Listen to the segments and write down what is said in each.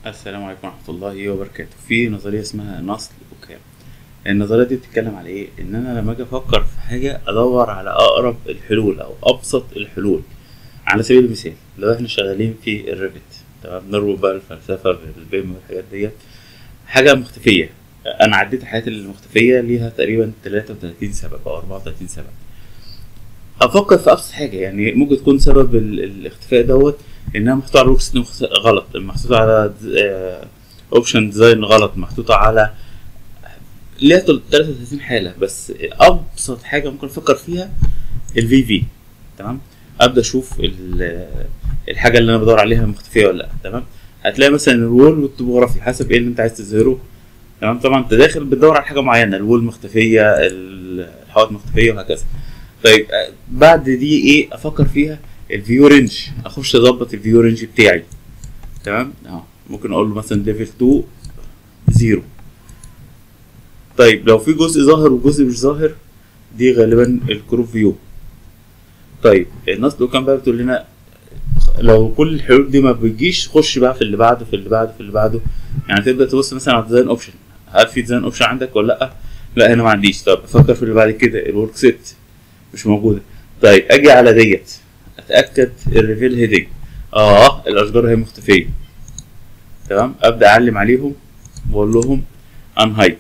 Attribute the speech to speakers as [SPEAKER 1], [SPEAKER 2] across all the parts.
[SPEAKER 1] السلام عليكم ورحمة الله وبركاته في نظرية اسمها نصل وكام النظرية دي بتتكلم على ايه ان انا لما اجي افكر في حاجة ادور على اقرب الحلول او ابسط الحلول على سبيل المثال لو احنا شغالين في الريفت تمام نربط بقى الفلسفة بالبيم والحاجات ديت حاجة مختفية انا عديت الحاجات المختفية ليها تقريبا 33 سبب او 34 سبب افكر في ابسط حاجه يعني ممكن تكون سبب ال- الاختفاء دوت انها محطوطه على الورك مخت... غلط محطوطه على اوبشن ديزاين غلط محطوطه على ليها تل- 33 حاله بس ابسط حاجه ممكن افكر فيها الفي في تمام ابدا اشوف ال- الحاجه اللي انا بدور عليها مختفيه ولا لا تمام هتلاقي مثلا الوول والتوبوغرافي حسب ايه اللي انت عايز تظهره تمام طبعا انت داخل بتدور على حاجه معينه الوول مختفيه ال- الحوائط مختفيه وهكذا طيب آه، بعد دي ايه افكر فيها الفيو رينج اخش اظبط الفيو رينج بتاعي تمام اه ممكن اقول له مثلا ليفل 2 0 طيب لو في جزء ظاهر وجزء مش ظاهر دي غالبا الكروب فيو طيب الناس لو كان بقى بتقول لنا لو كل الحلول دي ما بتجيش خش بقى في اللي بعده في اللي بعده في اللي بعده يعني تبدا تبص مثلا على الديزاين اوبشن هل في ديزاين اوبشن عندك ولا لا لا هنا ما عنديش طب افكر في اللي بعد كده الورك سيت مش موجوده طيب اجي على ديت اتاكد الريفيل هيدنج اه الاشجار هي مختفيه تمام ابدا اعلم عليهم واقول لهم ان هايد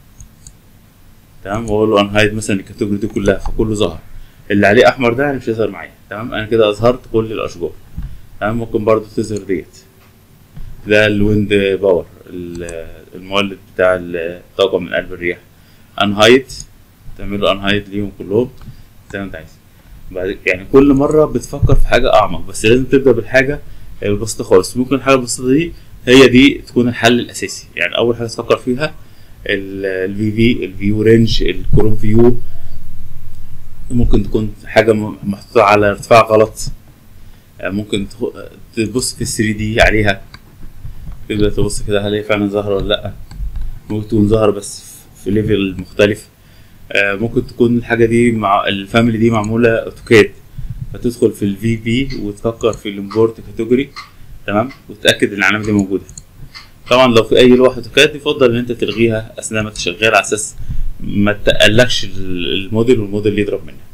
[SPEAKER 1] تمام واقول له ان هايد مثلا الكاتيجوري دي كلها فكله ظهر اللي عليه احمر ده يعني مش هيظهر معايا تمام انا كده اظهرت كل الاشجار تمام ممكن برضو تظهر ديت ده الويند باور ال- المولد بتاع الطاقه من قلب الرياح ان هايد تعمل له ان هايد ليهم كلهم زي ما انت عايز بعد يعني كل مره بتفكر في حاجه اعمق بس لازم تبدا بالحاجه البسيطه خالص ممكن الحاجه البسيطه دي هي دي تكون الحل الاساسي يعني اول حاجه تفكر فيها الفي في الفيو رينج الكروب فيو ممكن تكون حاجه م- محطوطه على ارتفاع غلط آه، ممكن تخ- تبص في 3 دي عليها تبدا تبص كده هل هي فعلا ظاهره ولا لا ممكن تكون ظاهره بس في ليفل مختلف آه، ممكن تكون الحاجه دي مع الفاميلي دي معموله اوتوكاد فتدخل في الفي بي وتفكر في الامبورت كاتيجوري تمام وتتاكد ان العلامه دي موجوده طبعا لو في اي لوحه اوتوكاد يفضل ان انت تلغيها اثناء ما انت شغال على اساس ما تقلقش الموديل والموديل يضرب منك